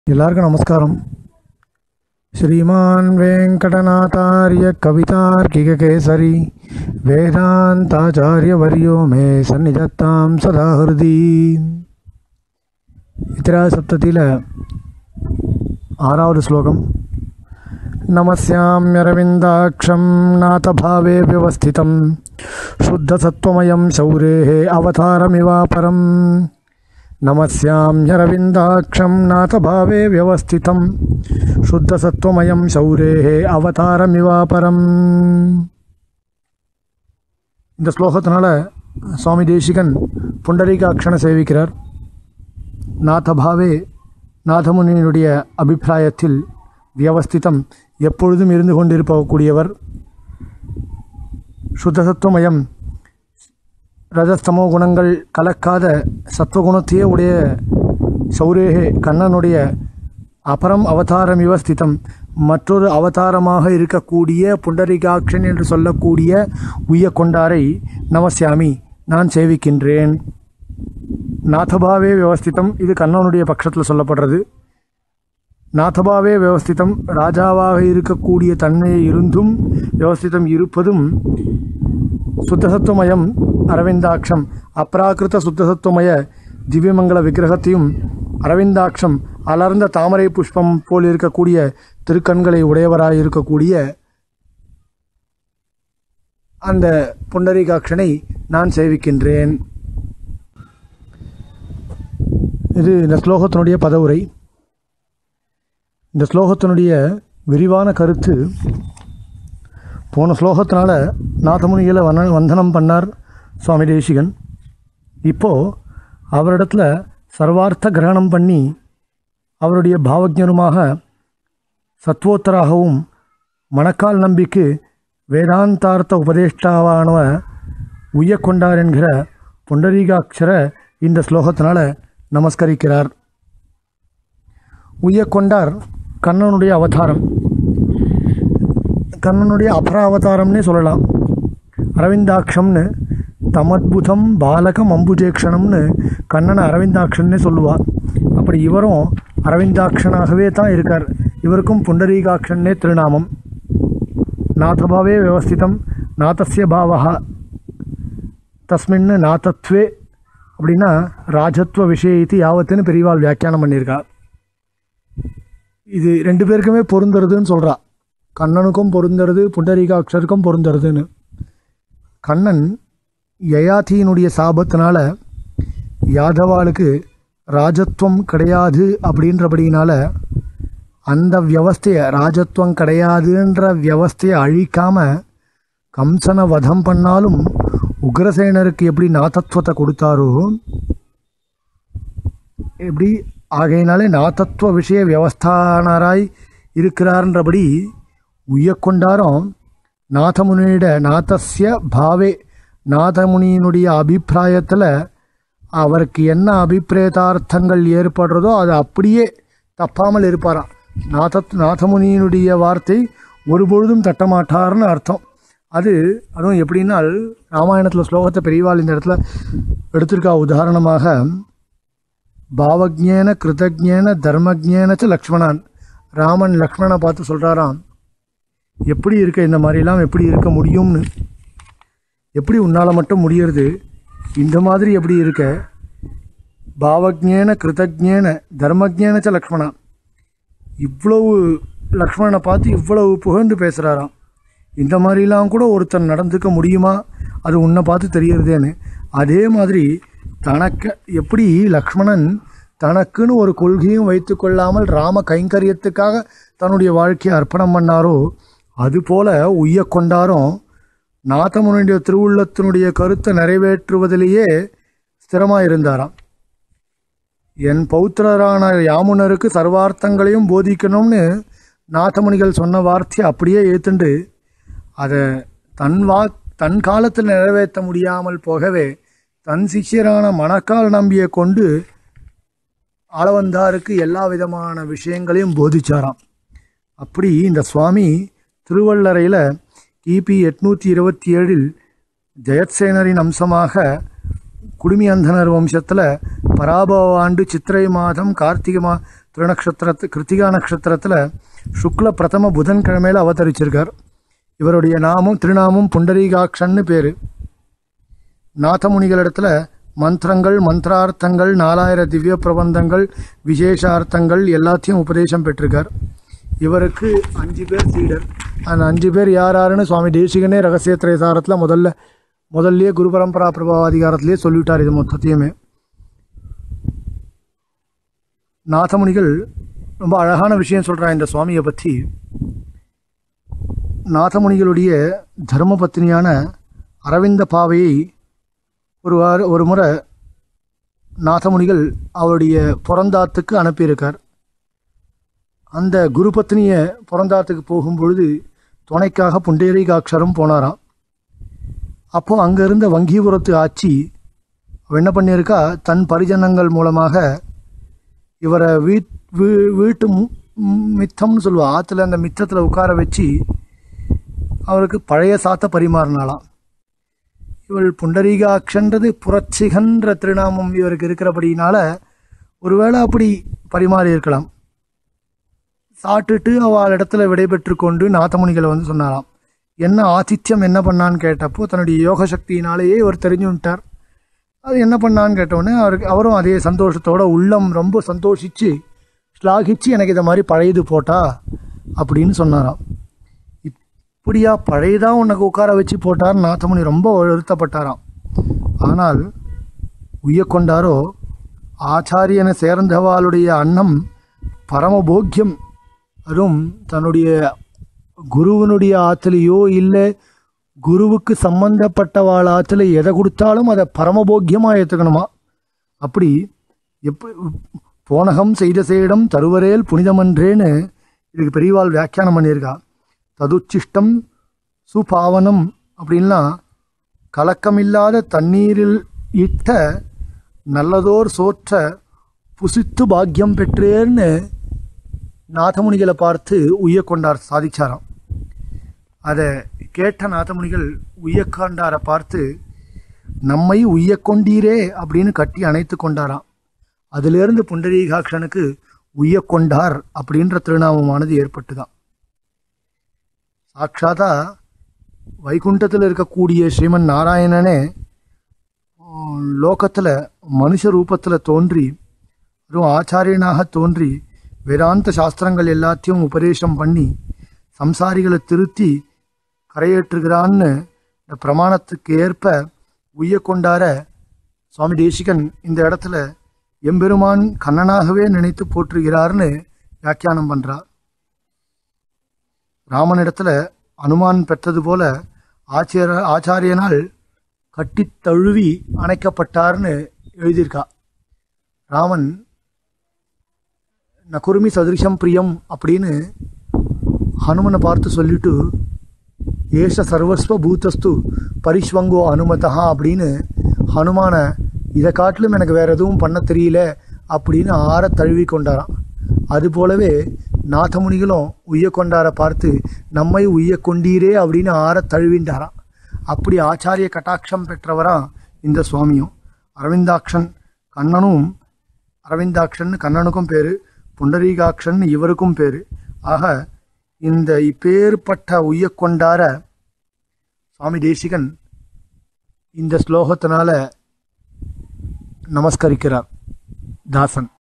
எல்லாருக்கும் நமஸ்காரம் श्रीमान् वेङ्कटनाथार्य कवितार्किककेसरी वेदान्ताचार्यवर्यो मे सन्निधत्तां सदा हृदि இத்திராசப்தத்தில் ஆறாவது ஸ்லோகம் नमस्याम्यरविन्दाक्षं नाथभावे व्यवस्थितं शुद्धसत्त्वमयं शौरेः अवतारमिवापरम् नमस्याम्यरविन्दाक्षं नाथभावे व्यवस्थितं शुद्धसत्त्वमयं शौरेः அவதாரமிவாபரம் இந்த ஸ்லோகத்தினால சுவாமி தேசிகன் புண்டரீகாட்சனை சேவிக்கிறார் நாதபாவே நாதமுனியினுடைய அபிப்பிராயத்தில் வியவஸ்திதம் எப்பொழுதும் இருந்து கொண்டிருக்கக்கூடியவர் சுத்தசத்துவமயம் ரஜஸ்தமோ குணங்கள் கலக்காத சத்வகுணத்தையே உடைய சௌரேகே கண்ணனுடைய அபரம் அவதாரம் விவஸ்திதம் மற்றொரு அவதாரமாக இருக்கக்கூடிய புண்டரிகாட்சன் என்று சொல்லக்கூடிய உய்ய கொண்டாரை நமஸ்யாமி நான் சேவிக்கின்றேன் நாதபாவே விவஸ்திதம் இது கண்ணனுடைய பட்சத்தில் சொல்லப்படுறது நாதபாவே விவஸ்திதம் ராஜாவாக இருக்கக்கூடிய தன்மை இருந்தும் விவஸ்திதம் இருப்பதும் சுத்தசத்துவமயம் அரவிந்தாட்சம் அப்ராகிருத சுத்தசத்துவமய திவ்யமங்கல விக்கிரகத்தையும் அரவிந்தாட்சம் அலர்ந்த தாமரை புஷ்பம் போல் இருக்கக்கூடிய திருக்கண்களை உடையவராய் இருக்கக்கூடிய அந்த புண்டரீகாட்சனை நான் சேவிக்கின்றேன் இது இந்த ஸ்லோகத்தினுடைய பதவுரை இந்த ஸ்லோகத்தினுடைய விரிவான கருத்து போன ஸ்லோகத்தினால நாதமுனிகளை வன வந்தனம் பண்ணார் சுவாமி தேசிகன் இப்போது அவரிடத்துல சர்வார்த்த கிரகணம் பண்ணி அவருடைய பாவஜருமாக சத்வோத்தராகவும் மணக்கால் நம்பிக்கு வேதாந்தார்த்த உபதேஷ்டாவானவ உய்யக்கொண்டார் என்கிற புண்டரீகாட்சர இந்த ஸ்லோகத்தினால நமஸ்கரிக்கிறார் உய்யக்கொண்டார் கண்ணனுடைய அவதாரம் கண்ணனுடைய அபராவதாரம்னே சொல்லலாம் அரவிந்தாட்சம்னு தமத்புதம் பாலகம் அம்புஜேக்ஷணம்னு கண்ணனை அரவிந்தாட்சன்னே சொல்லுவாள் அப்படி இவரும் அரவிந்தாட்சனாகவே தான் இருக்கார் இவருக்கும் புண்டரீகாட்சன்னே திருநாமம் நாதபாவே வியவஸ்திதம் நாதஸ்ய பாவா தஸ்மின்னு நாதத்வே அப்படின்னா ராஜத்வ விஷய இது யாவத்துன்னு பெரியவாள் வியாக்கியானம் பண்ணியிருக்கா இது ரெண்டு பேருக்குமே பொருந்துறதுன்னு சொல்கிறா கண்ணனுக்கும் பொருந்துறது புண்டரீகாட்சருக்கும் பொருந்துறதுன்னு கண்ணன் யயாதியினுடைய சாபத்தினால யாதவாளுக்கு ராஜத்வம் கிடையாது அப்படின்றபடினால அந்த வியவஸ்தையை ராஜத்வம் கிடையாதுன்ற வியவஸ்தையை அழிக்காம கம்சனை வதம் பண்ணாலும் உக்ரசேனருக்கு எப்படி நாதத்துவத்தை கொடுத்தாரோ எப்படி ஆகையினாலே நாதத்துவ விஷய வியவஸ்தானராய் இருக்கிறார்ன்றபடி உய்யக்கொண்டாரும் நாதமுனியிட நாதஸ்ய பாவே நாதமுனியினுடைய அபிப்பிராயத்தில் அவருக்கு என்ன அபிப்பிரேதார்த்தங்கள் ஏற்படுறதோ அது அப்படியே தப்பாமல் இருப்பாராம் நாத நாதமுனியினுடைய வார்த்தை ஒருபொழுதும் தட்டமாட்டார்னு அர்த்தம் அது அதுவும் எப்படின்னா ராமாயணத்தில் ஸ்லோகத்தை பெரியவாள் இந்த இடத்துல எடுத்திருக்கா உதாரணமாக பாவஜேன கிருதஜேன தர்மஜேனச்சு லக்ஷ்மணான் ராமன் லக்ஷ்மணனை பார்த்து சொல்கிறாராம் எப்படி இருக்க இந்த மாதிரிலாம் எப்படி இருக்க முடியும்னு எப்படி உன்னால் மட்டும் முடியறது இந்த மாதிரி எப்படி இருக்க பாவஜேன கிருதஜேன தர்மஜேனச்ச லக்ஷ்மணா இவ்வளவு லக்ஷ்மணனை பார்த்து இவ்வளவு புகழ்ந்து பேசுகிறாராம் இந்த மாதிரிலாம் கூட ஒருத்தன் நடந்துக்க முடியுமா அது உன்னை பார்த்து தெரியறதேன்னு அதே மாதிரி தனக்கு எப்படி லக்ஷ்மணன் தனக்குன்னு ஒரு கொள்கையும் வைத்து கொள்ளாமல் ராம கைங்கரியத்துக்காக தன்னுடைய வாழ்க்கையை அர்ப்பணம் பண்ணாரோ அதுபோல உய்ய கொண்டாரும் நாதமுனுடைய திருவுள்ளத்தினுடைய கருத்தை நிறைவேற்றுவதிலேயே ஸ்திரமாக இருந்தாராம் என் பௌத்திரரான யாமுனருக்கு சர்வார்த்தங்களையும் போதிக்கணும்னு நாதமுனிகள் சொன்ன வார்த்தையை அப்படியே ஏத்துண்டு அதை தன் வா தன் காலத்தில் நிறைவேற்ற முடியாமல் போகவே தன் சிஷ்யரான மணக்கால் நம்பியை கொண்டு ஆளவந்தாருக்கு எல்லா விதமான விஷயங்களையும் போதிச்சாராம் அப்படி இந்த சுவாமி திருவள்ளரையில் கிபி எட்நூற்றி இருபத்தி ஏழில் ஜெயத்சேனரின் அம்சமாக குடுமி அந்தனர் வம்சத்தில் பராபவ ஆண்டு சித்திரை மாதம் கார்த்திகை மா திருநக்ஷத்திரத்து கிருத்திகா நட்சத்திரத்தில் சுக்ல பிரதம புதன்கிழமையில் அவதரிச்சிருக்கார் இவருடைய நாமம் திருநாமம் புண்டரீகாட்சன்னு பேர் நாதமுனிகளிடத்துல மந்திரங்கள் மந்திரார்த்தங்கள் நாலாயிர திவ்ய பிரபந்தங்கள் விசேஷார்த்தங்கள் எல்லாத்தையும் உபதேசம் பெற்றிருக்கார் இவருக்கு அஞ்சு பேர் சீடர் அந்த அஞ்சு பேர் யார் யாருன்னு சுவாமி தேசிகனே ரகசிய திரைசாரத்தில் முதல்ல முதல்லயே குரு பரம்பரா பிரபாவாதிகாரத்திலேயே சொல்லிவிட்டார் இது மொத்தத்தையுமே நாதமுனிகள் ரொம்ப அழகான விஷயம் சொல்கிறான் இந்த சுவாமியை பற்றி நாதமுனிகளுடைய தர்ம பத்னியான அரவிந்த பாவையை ஒரு வார ஒரு முறை நாதமுனிகள் அவருடைய பிறந்தாத்துக்கு அனுப்பியிருக்கார் அந்த குரு பத்னியை பிறந்தாத்துக்கு போகும்பொழுது துணைக்காக புண்டேரிகாட்சரம் போனாராம் அப்போ அங்கே இருந்த வங்கிபுரத்து ஆட்சி அவ என்ன பண்ணியிருக்கா தன் பரிஜனங்கள் மூலமாக இவரை வீட் வீ வீட்டு மு- ம், மித்தம்னு சொல்லுவா ஆற்றுல அந்த மித்தத்தில் உட்கார வச்சு அவருக்கு பழைய சாத்த பரிமாறினாலாம் இவள் புண்டரீகாட்சன்றது புரட்சிகன்ற திருநாமம் இவருக்கு இருக்கிறபடினால ஒருவேளை அப்படி பரிமாறி இருக்கலாம் சாப்பிட்டுட்டு அவள் இடத்துல விடைபெற்று கொண்டு நாதமுனிகளை வந்து சொன்னாராம் என்ன ஆதித்யம் என்ன பண்ணான்னு கேட்டப்போ தன்னுடைய யோக சக்தியினாலேயே இவர் தெரிஞ்சு விட்டார் அது என்ன பண்ணான்னு கேட்டோடனே அவருக்கு அவரும் அதே சந்தோஷத்தோட உள்ளம் ரொம்ப சந்தோஷிச்சு ஸ்லாகிச்சு எனக்கு இதை மாதிரி பழையது போட்டா அப்படின்னு சொன்னாராம் இப்படியா பழையதா உனக்கு உட்கார வச்சு போட்டார் நாத்தமுனி ரொம்ப வருத்தப்பட்டாராம் ஆனால் உய்யக்கொண்டாரோ ஆச்சாரியனை சேர்ந்தவாளுடைய அன்னம் பரமபோக்கியம் அதுவும் தன்னுடைய குருவனுடைய ஆற்றுலையோ இல்லை குருவுக்கு சம்பந்தப்பட்டவாள் ஆற்றுல எதை கொடுத்தாலும் அதை பரமபோக்கியமாக ஏற்றுக்கணுமா அப்படி எப்ப போனகம் செய்த சேடம் தருவரேல் புனிதமன்றேன்னு இதுக்கு பெரியவாள் வியாக்கியானம் பண்ணியிருக்கா ததுச்சிஷ்டம் சுபாவனம் அப்படின்லாம் கலக்கமில்லாத தண்ணீரில் இட்ட நல்லதோர் சோற்ற புசித்து பாக்கியம் பெற்றேன்னு நாதமுனிகளை பார்த்து உய்யக்கொண்டார் சாதிச்சாராம் அதை கேட்ட நாதமுனிகள் உய்யக்காண்டாரை பார்த்து நம்மை உய்யக்கொண்டீரே அப்படின்னு கட்டி அணைத்து கொண்டாராம் அதிலிருந்து புண்டரீகாட்சனுக்கு உய்யக்கொண்டார் அப்படின்ற திருநாமமானது ஏற்பட்டுதான் சாட்சாத்தா வைகுண்டத்தில் இருக்கக்கூடிய ஸ்ரீமன் நாராயணனே லோகத்தில் மனுஷ ரூபத்தில் தோன்றி அதுவும் ஆச்சாரியனாக தோன்றி வேதாந்த சாஸ்திரங்கள் எல்லாத்தையும் உபதேசம் பண்ணி சம்சாரிகளை திருத்தி கரையேற்றுகிறான்னு இந்த பிரமாணத்துக்கு ஏற்ப உய்ய கொண்டார சுவாமி தேசிகன் இந்த இடத்துல எம்பெருமான் கண்ணனாகவே நினைத்து போற்றுகிறார்னு வியாக்கியானம் பண்றார் ராமனிடத்துல அனுமான் பெற்றது போல ஆச்சார ஆச்சாரியனால் கட்டித் தழுவி அணைக்கப்பட்டார்னு எழுதியிருக்கா ராமன் நகுருமி சதிருஷம் பிரியம் அப்படின்னு ஹனுமனை பார்த்து சொல்லிட்டு ஏஷ சர்வஸ்வ பூதஸ்து பரிஷ்வங்கோ அனுமதா அப்படின்னு ஹனுமானை இதை காட்டிலும் எனக்கு வேற எதுவும் பண்ண தெரியல அப்படின்னு ஆற தழுவி கொண்டாராம் அது போலவே நாதமுனிகளும் உய்ய கொண்டாரை பார்த்து நம்மை உய்ய கொண்டீரே அப்படின்னு ஆற தழுவிண்டாராம் அப்படி ஆச்சாரிய கட்டாட்சம் பெற்றவரா இந்த சுவாமியும் அரவிந்தாக்ஷன் கண்ணனும் அரவிந்தாக்ஷன் கண்ணனுக்கும் பேரு புண்டரீகாக்ஷன் இவருக்கும் பேரு ஆக இந்த இப்பேற்பட்ட உய்ய கொண்டார சுவாமி தேசிகன் இந்த ஸ்லோகத்தினால நமஸ்கரிக்கிறார் தாசன்